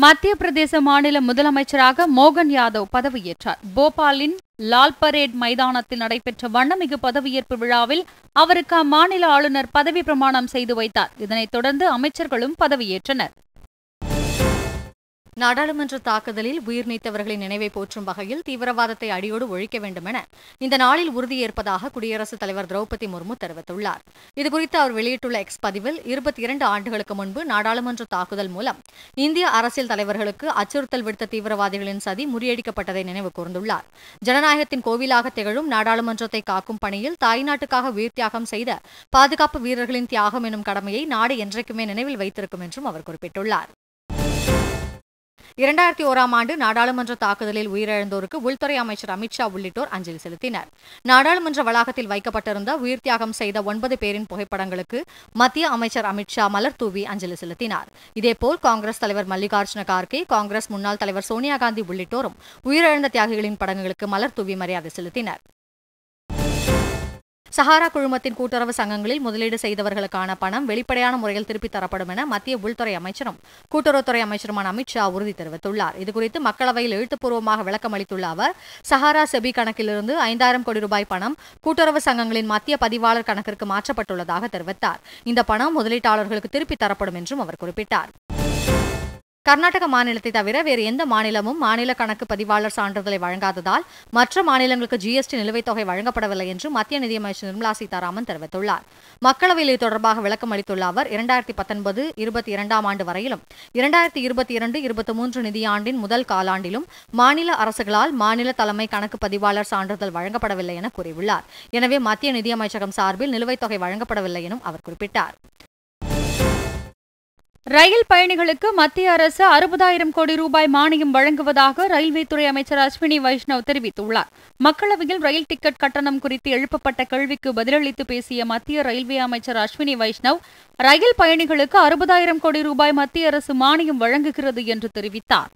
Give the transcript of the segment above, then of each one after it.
மத்திய பிரதேச மாநில முதலமைச்சராக மோகன் யாதவ் பதவியேற்றார் போபாலின் லால் பரேட் மைதானத்தில் நடைபெற்ற வண்ணமிகு பதவியேற்பு விழாவில் அவருக்கு அம்மாநில ஆளுநர் பதவி பிரமாணம் செய்து வைத்தார் இதனைத் தொடர்ந்து அமைச்சர்களும் பதவியேற்றனர் நாடாளுமன்ற தாக்குதலில் உயிர் நீத்தவர்களின் நினைவை போற்றும் வகையில் தீவிரவாதத்தை அடியோடு ஒழிக்க வேண்டும் என இந்த நாளில் உறுதியேற்பதாக குடியரசுத் தலைவர் திரௌபதி முர்மு தெரிவித்துள்ளார் இதுகுறித்து அவர் வெளியிட்டுள்ள எக்ஸ் பதிவில் இருபத்தி இரண்டு ஆண்டுகளுக்கு முன்பு நாடாளுமன்ற தாக்குதல் மூலம் இந்திய அரசியல் தலைவர்களுக்கு அச்சுறுத்தல் விடுத்த தீவிரவாதிகளின் சதி முறியடிக்கப்பட்டதை நினைவு கூர்ந்துள்ளார் ஜனநாயகத்தின் கோவிலாக திகழும் நாடாளுமன்றத்தை காக்கும் பணியில் தாய்நாட்டுக்காக உயிர் தியாகம் செய்த பாதுகாப்பு வீரர்களின் தியாகம் எனும் கடமையை நாடு என்றைக்குமே நினைவில் வைத்திருக்கும் என்றும் அவர் குறிப்பிட்டுள்ளார் இரண்டாயிரத்தி ஓராம் ஆண்டு நாடாளுமன்ற தாக்குதலில் உயிரிழந்தோருக்கு உள்துறை அமைச்சர் அமித்ஷா உள்ளிட்டோர் அஞ்சலி செலுத்தினர் நாடாளுமன்ற வளாகத்தில் வைக்கப்பட்டிருந்த உயிர் தியாகம் செய்த ஒன்பது பேரின் புகைப்படங்களுக்கு மத்திய அமைச்சர் அமித்ஷா மலர் தூவி அஞ்சலி செலுத்தினார் இதேபோல் காங்கிரஸ் தலைவர் மல்லிகார்ஜுன கார்கே காங்கிரஸ் முன்னாள் தலைவர் சோனியா காந்தி உள்ளிட்டோரும் உயிரிழந்த தியாகிகளின் படங்களுக்கு மலர் தூவி மரியாதை செலுத்தினர் சஹாரா குழுமத்தின் கூட்டுறவு சங்கங்களில் முதலீடு செய்தவர்களுக்கான பணம் வெளிப்படையான முறையில் திருப்பித் தரப்படும் என மத்திய உள்துறை அமைச்சரும் கூட்டுறவுத்துறை அமைச்சருமான அமித்ஷா உறுதி தெரிவித்துள்ளார் இதுகுறித்து மக்களவையில் எழுத்துப்பூர்வமாக விளக்கம் அளித்துள்ள அவர் சஹாரா செபி கணக்கிலிருந்து ஐந்தாயிரம் கோடி ரூபாய் பணம் கூட்டுறவு சங்கங்களின் மத்திய பதிவாளர் கணக்கிற்கு மாற்றப்பட்டுள்ளதாக தெரிவித்தார் இந்த பணம் முதலீட்டாளர்களுக்கு திருப்பித் தரப்படும் என்றும் அவர் குறிப்பிட்டார் கர்நாடக மாநிலத்தை தவிர வேறு எந்த மாநிலமும் மாநில கணக்கு பதிவாளர் சான்றிதழை வழங்காததால் மற்ற மாநிலங்களுக்கு ஜிஎஸ்டி நிலுவைத் தொகை வழங்கப்படவில்லை என்று மத்திய நிதியமைச்சர் நிர்மலா சீதாராமன் தெரிவித்துள்ளார் மக்களவையில் இது தொடர்பாக விளக்கம் அளித்துள்ள அவர் இரண்டாயிரத்தி பத்தொன்பது இருபத்தி இரண்டாம் ஆண்டு வரையிலும் இரண்டாயிரத்தி இருபத்தி இரண்டு இருபத்தி மூன்று நிதியாண்டின் முதல் காலாண்டிலும் மாநில அரசுகளால் மாநில தலைமை கணக்கு பதிவாளர் சான்றிதழ் வழங்கப்படவில்லை என கூறியுள்ளார் எனவே மத்திய நிதியமைச்சகம் சார்பில் நிலுவைத் தொகை வழங்கப்படவில்லை எனும் அவர் குறிப்பிட்டார் ரயில் பயணிகளுக்கு மத்திய அரசு அறுபதாயிரம் கோடி ரூபாய் மானியம் வழங்குவதாக ரயில்வே துறை அமைச்சர் அஸ்வினி வைஷ்ணவ் தெரிவித்துள்ளார் மக்களவையில் ரயில் டிக்கெட் கட்டணம் குறித்து எழுப்பப்பட்ட கேள்விக்கு பதிலளித்து பேசிய மத்திய ரயில்வே அமைச்சர் அஸ்வினி வைஷ்ணவ் ரயில் பயணிகளுக்கு அறுபதாயிரம் கோடி ரூபாய் மத்திய அரசு மானியம் வழங்குகிறது என்று தெரிவித்தார்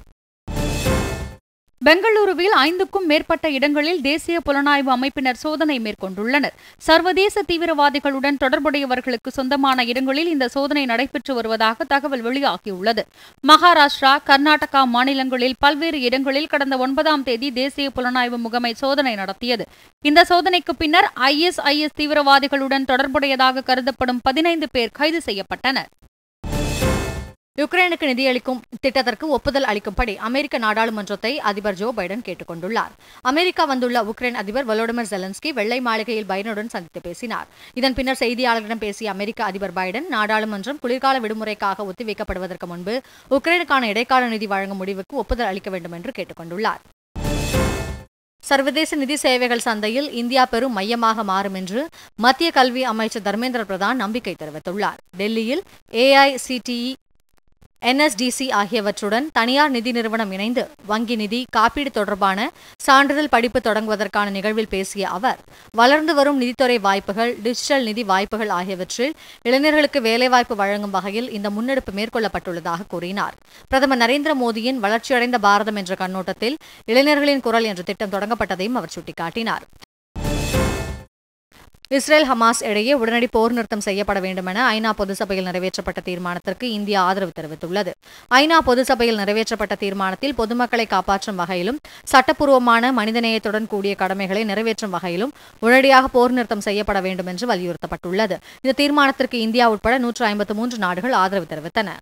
பெங்களூருவில் ஐந்துக்கும் மேற்பட்ட இடங்களில் தேசிய புலனாய்வு அமைப்பினர் சோதனை மேற்கொண்டுள்ளனர் சர்வதேச தீவிரவாதிகளுடன் தொடர்புடையவர்களுக்கு சொந்தமான இடங்களில் இந்த சோதனை நடைபெற்று வருவதாக தகவல் வெளியாகியுள்ளது மகாராஷ்டிரா கர்நாடகா மாநிலங்களில் பல்வேறு இடங்களில் கடந்த ஒன்பதாம் தேதி தேசிய புலனாய்வு முகமை சோதனை நடத்தியது இந்த சோதனைக்கு பின்னர் ஐஎஸ்ஐஎஸ் தீவிரவாதிகளுடன் தொடர்புடையதாக கருதப்படும் பதினைந்து பேர் கைது செய்யப்பட்டனர் யுக்ரைனுக்கு நிதியளிக்கும் திட்டத்திற்கு ஒப்புதல் அளிக்கும்படி அமெரிக்க நாடாளுமன்றத்தை அதிபர் ஜோ பைடன் கேட்டுக் கொண்டுள்ளார் அமெரிக்கா வந்துள்ள உக்ரைன் அதிபர் வலோடிமிர் ஜெலன்ஸ்கி வெள்ளை மாளிகையில் பைடனுடன் சந்தித்து பேசினார் இதன் பின்னர் செய்தியாளர்களிடம் பேசிய அமெரிக்க அதிபர் பைடன் நாடாளுமன்றம் குளிர்கால விடுமுறைக்காக ஒத்திவைக்கப்படுவதற்கு முன்பு உக்ரைனுக்கான இடைக்கால நிதி வழங்கும் முடிவுக்கு ஒப்புதல் அளிக்க வேண்டும் என்று கேட்டுக் கொண்டுள்ளார் சர்வதேச நிதி சேவைகள் சந்தையில் இந்தியா பெரும் மையமாக மாறும் என்று மத்திய கல்வி அமைச்சர் தர்மேந்திர பிரதான் நம்பிக்கை தெரிவித்துள்ளார் டெல்லியில் ஏஐசிடிஇ என்எஸ்டிசி ஆகியவற்றுடன் தனியார் நிதி நிறுவனம் இணைந்து வங்கி நிதி காப்பீடு தொடர்பான சான்றிதழ் படிப்பு தொடங்குவதற்கான நிகழ்வில் பேசிய அவர் வளர்ந்து வரும் நிதித்துறை வாய்ப்புகள் டிஜிட்டல் நிதி வாய்ப்புகள் ஆகியவற்றில் இளைஞர்களுக்கு வேலைவாய்ப்பு வழங்கும் வகையில் இந்த முன்னெடுப்பு மேற்கொள்ளப்பட்டுள்ளதாக கூறினார் பிரதமர் நரேந்திர மோடியின் வளர்ச்சியடைந்த பாரதம் என்ற கண்ணோட்டத்தில் இளைஞர்களின் குரல் என்ற திட்டம் தொடங்கப்பட்டதையும் அவர் சுட்டிக்காட்டினார் இஸ்ரேல் ஹமாஸ் இடையே உடனடி போர் நிறுத்தம் செய்யப்பட வேண்டும் என ஐநா பொதுசபையில் நிறைவேற்றப்பட்ட தீர்மானத்திற்கு இந்தியா ஆதரவு தெரிவித்துள்ளது ஐநா பொதுசபையில் நிறைவேற்றப்பட்ட தீர்மானத்தில் பொதுமக்களை காப்பாற்றும் வகையிலும் சட்டப்பூர்வமான மனிதநேயத்துடன் கூடிய கடமைகளை நிறைவேற்றும் வகையிலும் உடனடியாக போர் நிறுத்தம் செய்யப்பட வேண்டும் என்று வலியுறுத்தப்பட்டுள்ளது இந்த தீர்மானத்திற்கு இந்தியா உட்பட நூற்று ஐம்பத்து மூன்று நாடுகள் ஆதரவு தெரிவித்தன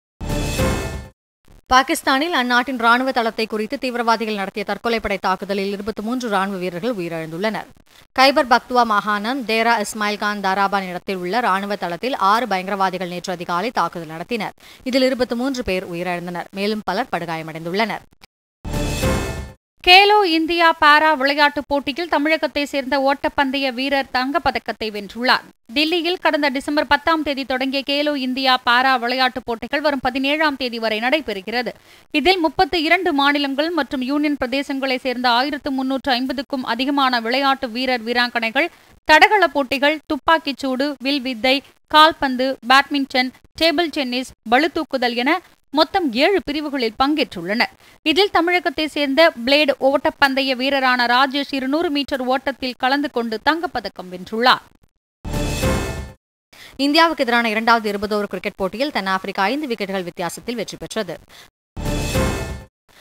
பாகிஸ்தானில் அந்நாட்டின் ராணுவ தளத்தை குறித்து தீவிரவாதிகள் நடத்திய தற்கொலைப்படை தாக்குதலில் இருபத்தி மூன்று ராணுவ வீரர்கள் உயிரிழந்துள்ளனர் கைபர் பக்துவா மாகாணம் தேரா இஸ்மாயில் கான் தாராபான் இடத்தில் உள்ள ராணுவ தளத்தில் ஆறு பயங்கரவாதிகள் நேற்று அதிகாலை தாக்குதல் நடத்தினர் இதில் இருபத்தி மூன்று பேர் உயிரிழந்தனர் மேலும் பலர் படுகாயமடைந்துள்ளனர் கேலோ இந்தியா பாரா விளையாட்டுப் போட்டியில் தமிழகத்தை சேர்ந்த ஓட்டப்பந்தய வீரர் தங்கப்பதக்கத்தை வென்றுள்ளார் தில்லியில் கடந்த டிசம்பர் பத்தாம் தேதி தொடங்கிய கேலோ இந்தியா பாரா விளையாட்டுப் போட்டிகள் வரும் பதினேழாம் தேதி வரை நடைபெறுகிறது இதில் முப்பத்தி இரண்டு மாநிலங்கள் மற்றும் யூனியன் பிரதேசங்களை சேர்ந்த ஆயிரத்து முன்னூற்று ஐம்பதுக்கும் அதிகமான விளையாட்டு வீரர் வீராங்கனைகள் தடகள போட்டிகள் துப்பாக்கிச் சூடு வில்வித்தை கால்பந்து பேட்மிண்டன் டேபிள் டென்னிஸ் பளுதூக்குதல் என மொத்தம் ஏழு பிரிவுகளில் பங்கேற்றுள்ளனர் இதில் தமிழகத்தை சேர்ந்த பிளேடு ஓட்டப்பந்தய வீரரான ராஜேஷ் இருநூறு மீட்டர் ஓட்டத்தில் கலந்து கொண்டு தங்கப்பதக்கம் வென்றுள்ளார் இந்தியாவுக்கு எதிரான இரண்டாவது இருபது ஓவர் கிரிக்கெட் போட்டியில் தென்னாப்பிரிக்கா ஐந்து விக்கெட்டுகள் வித்தியாசத்தில் வெற்றி பெற்றது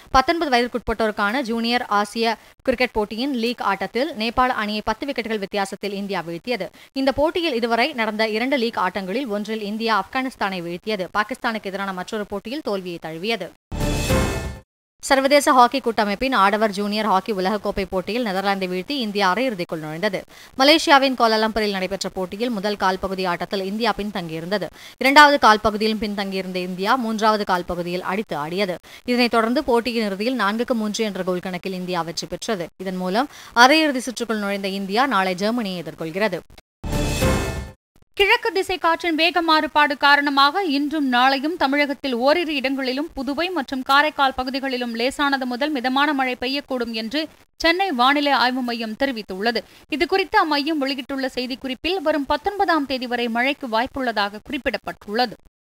பத்தொன்பது வயதிற்குட்பட்டோருக்கான ஜூனியர் ஆசிய கிரிக்கெட் போட்டியின் லீக் ஆட்டத்தில் நேபாள அணியை பத்து விக்கெட்டுகள் வித்தியாசத்தில் இந்தியா வீழ்த்தியது இந்த போட்டியில் இதுவரை நடந்த இரண்டு லீக் ஆட்டங்களில் ஒன்றில் இந்தியா ஆப்கானிஸ்தானை வீழ்த்தியது பாகிஸ்தானுக்கு எதிரான மற்றொரு போட்டியில் தோல்வியை தழுவியது சர்வதேச ஹாக்கி கூட்டமைப்பின் ஆடவர் ஜூனியர் ஹாக்கி உலகக்கோப்பை போட்டியில் நெதர்லாந்தை வீழ்த்தி இந்தியா அரையிறுதிக்குள் நுழைந்தது மலேசியாவின் கோலாலம்பரில் நடைபெற்ற போட்டியில் முதல் கால்பகுதி ஆட்டத்தில் இந்தியா பின்தங்கியிருந்தது இரண்டாவது கால்பகுதியிலும் பின்தங்கியிருந்த இந்தியா மூன்றாவது கால்பகுதியில் அடித்து ஆடியது இதனைத் தொடர்ந்து போட்டியின் இறுதியில் நான்குக்கு மூன்று என்ற கோல் கணக்கில் இந்தியா வெற்றி பெற்றது இதன் மூலம் அரையிறுதி சுற்றுக்குள் நுழைந்த இந்தியா நாளை ஜெர்மனியை எதிர்கொள்கிறது கிழக்கு திசை காற்றின் வேக மாறுபாடு காரணமாக இன்றும் நாளையும் தமிழகத்தில் ஓரிரு இடங்களிலும் புதுவை மற்றும் காரைக்கால் பகுதிகளிலும் லேசானது முதல் மிதமான மழை பெய்யக்கூடும் என்று சென்னை வானிலை ஆய்வு மையம் தெரிவித்துள்ளது இதுகுறித்து அம்மையம் வெளியிட்டுள்ள செய்திக்குறிப்பில் வரும் பத்தொன்பதாம் தேதி வரை மழைக்கு வாய்ப்புள்ளதாக குறிப்பிடப்பட்டுள்ளது